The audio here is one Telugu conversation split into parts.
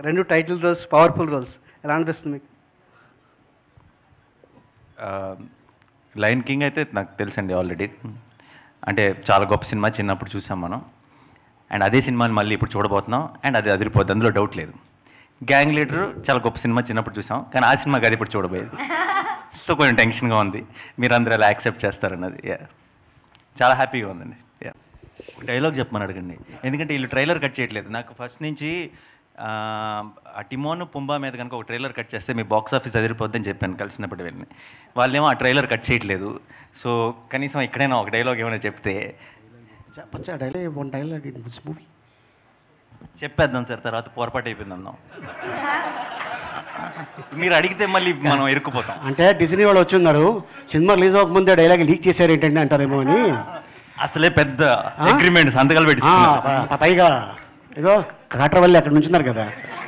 రెండు టైటిల్ రోల్స్ పవర్ఫుల్ రోల్స్ ఎలా అనిపిస్తుంది మీకు లైన్ కింగ్ అయితే నాకు తెలుసండి ఆల్రెడీ అంటే చాలా గొప్ప సినిమా చిన్నప్పుడు చూసాం మనం అండ్ అదే సినిమాని మళ్ళీ ఇప్పుడు చూడబోతున్నాం అండ్ అది అదిరిపోద్ది అందులో డౌట్ లేదు గ్యాంగ్ లీడర్ చాలా గొప్ప సినిమా చిన్నప్పుడు చూసాం కానీ ఆ సినిమాకి అది ఇప్పుడు చూడబోయేది సో కొంచెం టెన్షన్గా ఉంది మీరు అందరూ అలా యాక్సెప్ట్ చేస్తారన్నది యా చాలా హ్యాపీగా ఉందండి యా డైలాగ్ చెప్పమని అడగండి ఎందుకంటే వీళ్ళు ట్రైలర్ కట్ చేయట్లేదు నాకు ఫస్ట్ నుంచి ఆ, ఆ టిమోను పుంబా మీద కనుక ఒక ట్రైలర్ కట్ చేస్తే మీ బాక్స్ ఆఫీస్ అదిరిపోద్దని చెప్పాను కలిసినప్పుడు వెళ్ళి వాళ్ళేమో ఆ ట్రైలర్ కట్ చేయట్లేదు సో కనీసం ఇక్కడైనా ఒక డైలాగ్ ఏమైనా చెప్తే చెప్పచ్చా dialogue one dialogue in this movie చెప్పేద్దాం సార్ తర్వాత పొరపాటు అయిపోయింది అందాం మీరు అడిగితే మళ్ళీ మనం ఇరుక్కుపోతాం అంటే డిజ్నీ వాళ్ళు వచ్చున్నారు సినిమా రిలీజ్ అవ్వకముందే డైలాగ్ లీక్ చేశారు ఏంటండి అంటారేమో అని అసలే పెద్ద అగ్రిమెంట్ సంతకాలు ఆ, పెట్టి ప- ప- పైగా ఏదో కాట్రవల్లి అక్కడ నుంచున్నారు కదా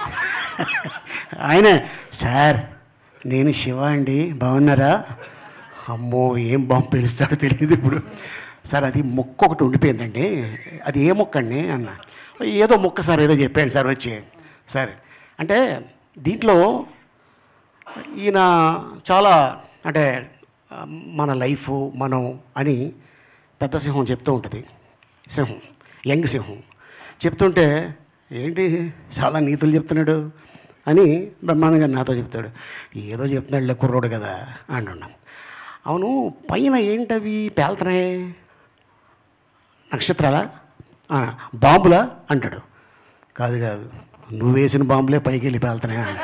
ఆయనే సార్ నేను శివ అండి బాగున్నారా అమ్మో ఏం బాంబు పిలుస్తాడో తెలియదు ఇప్పుడు సార్ అది మొక్క ఒకటి ఉండిపోయిందండి అది ఏ మొక్క అండి అన్న ఏదో మొక్క సార్ ఏదో చెప్పాడు సార్ వచ్చి సార్ అంటే దీంట్లో ఈయన చాలా అంటే ఆ, మన లైఫ్ మనం అని పెద్ద సింహం చెప్తూ ఉంటుంది సింహం యంగ్ సింహం చెప్తుంటే ఏంటి చాలా నీతులు చెప్తున్నాడు అని బ్రహ్మానంద గారు నాతో చెప్తాడు ఏదో చెప్తున్నాడులే కుర్రోడు కదా అంటున్నాం అవును పైన ఏంటవి పేలుతున్నాయి నక్షత్రాలా ఆ, బాంబులా అంటాడు కాదు కాదు నువ్వు వేసిన బాంబులే పైకి వెళ్ళి పేలుతున్నాయి అన్నాడు.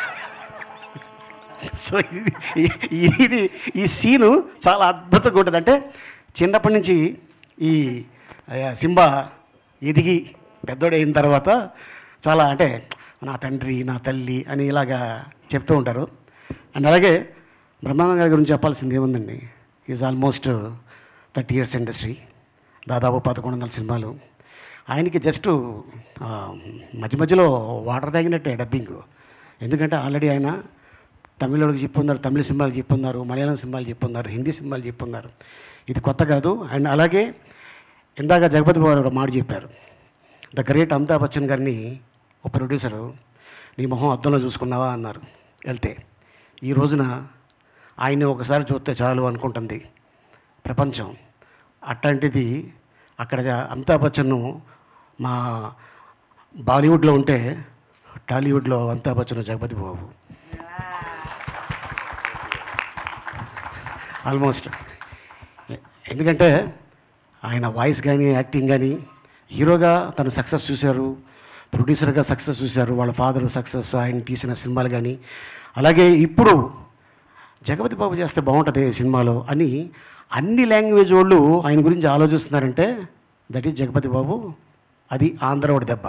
సో ఇది ఈ- ఇది ఈ సీను చాలా అద్భుతంగా ఉంటుంది అంటే చిన్నప్పటి నుంచి ఈ ఆ, సింబా ఎదిగి పెద్దోడైన తర్వాత చాలా అంటే నా తండ్రి నా తల్లి అని ఇలాగా చెప్తూ ఉంటారు అండ్ అలాగే బ్రహ్మానంద గారి గురించి చెప్పాల్సింది ఏముందండి is almost thirty years industry దాదాపు పదకొండు వందల సినిమాలు ఆయనకి జస్ట్ మధ్య మధ్యలో వాటర్ తాగినట్టే డబ్బింగ్ ఎందుకంటే ఆల్రెడీ ఆయన తమిళోళ్ళకి చెప్పున్నారు తమిళ సినిమాలు చెప్పున్నారు మలయాళం సినిమాలు చెప్పున్నారు హిందీ సినిమాలు చెప్పున్నారు ఇది కొత్త కాదు అండ్ అలాగే ఇందాక జగపతి బాబు ఒక మాట చెప్పారు ద గ్రేట్ అమితాబ్ బచ్చన్ గారిని ఒక ప్రొడ్యూసరు నీ మొహం అద్దంలో చూసుకున్నావా అన్నారు వెళ్తే ఈ రోజున ఆయన్ని ఒకసారి చూస్తే చాలు అనుకుంటుంది ప్రపంచం అట్లాంటిది అక్కడ అమితాబ్ బచ్చన్ను మా బాలీవుడ్లో ఉంటే టాలీవుడ్లో అమితాబ్ బచ్చన్ జగపతి బాబు ఆల్మోస్ట్ ఎందుకంటే ఆయన వాయిస్ కానీ యాక్టింగ్ కానీ హీరోగా తను సక్సెస్ చూశారు ప్రొడ్యూసర్గా సక్సెస్ చూశారు వాళ్ళ ఫాదర్ సక్సెస్ ఆయన తీసిన సినిమాలు కానీ అలాగే ఇప్పుడు జగపతి బాబు చేస్తే బాగుంటుంది ఈ సినిమాలో అని అన్ని లాంగ్వేజ్ వాళ్ళు ఆయన గురించి ఆలోచిస్తున్నారంటే దట్ ఈజ్ జగపతి బాబు అది ఆంధ్రవాడి దెబ్బ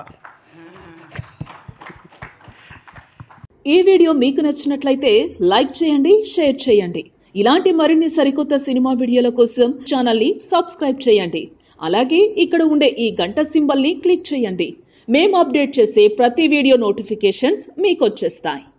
ఈ వీడియో మీకు నచ్చినట్లయితే లైక్ చేయండి షేర్ చేయండి ఇలాంటి మరిన్ని సరికొత్త సినిమా వీడియోల కోసం ఛానల్ని సబ్స్క్రైబ్ చేయండి అలాగే ఇక్కడ ఉండే ఈ గంట సింబల్ని క్లిక్ చేయండి మేము అప్డేట్ చేసే ప్రతి వీడియో నోటిఫికేషన్స్ మీకు వచ్చేస్తాయి